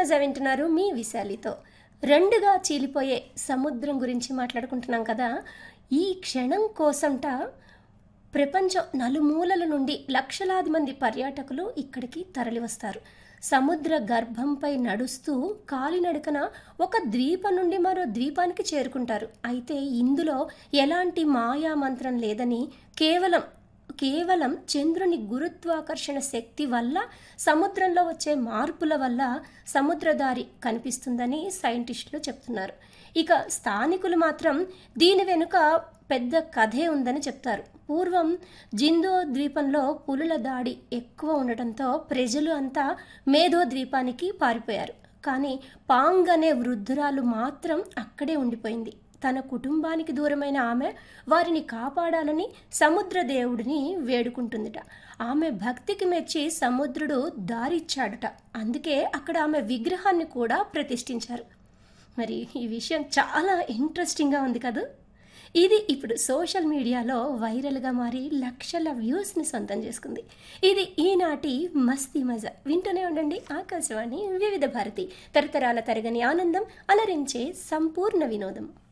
మజా వింటున్నారు మీ విశాలితో రెండుగా చీలిపోయే సముద్రం గురించి మాట్లాడుకుంటున్నాం కదా ఈ క్షణం కోసంట ప్రపంచం నలుమూలల నుండి లక్షలాది మంది పర్యాటకులు ఇక్కడికి తరలివస్తారు సముద్ర గర్భంపై నడుస్తూ కాలినడకన ఒక ద్వీపం నుండి మరో ద్వీపానికి చేరుకుంటారు అయితే ఇందులో ఎలాంటి మాయా మంత్రం లేదని కేవలం కేవలం చంద్రుని గురుత్వాకర్షణ శక్తి వల్ల సముద్రంలో వచ్చే మార్పుల వల్ల సముద్రదారి కనిపిస్తుందని సైంటిస్టులు చెప్తున్నారు ఇక స్థానికులు మాత్రం దీని వెనుక పెద్ద కథే ఉందని చెప్తారు పూర్వం జిందో ద్వీపంలో పులుల దాడి ఎక్కువ ఉండటంతో ప్రజలు అంతా మేధో ద్వీపానికి పారిపోయారు కానీ పాంగ్ అనే వృద్ధురాలు మాత్రం అక్కడే ఉండిపోయింది తన కుటుంబానికి దూరమైన ఆమె వారిని కాపాడాలని సముద్ర దేవుడిని వేడుకుంటుందిట ఆమె భక్తికి మెచ్చి సముద్రుడు దారిచ్చాడట అందుకే అక్కడ ఆమె విగ్రహాన్ని కూడా ప్రతిష్ఠించారు మరి ఈ విషయం చాలా ఇంట్రెస్టింగ్గా ఉంది కదా ఇది ఇప్పుడు సోషల్ మీడియాలో వైరల్గా మారి లక్షల వ్యూస్ని సొంతం చేసుకుంది ఇది ఈనాటి మస్తీ మజా వింటూనే ఉండండి ఆకాశవాణి వివిధ భారతి తరతరాల తరగని ఆనందం అలరించే సంపూర్ణ వినోదం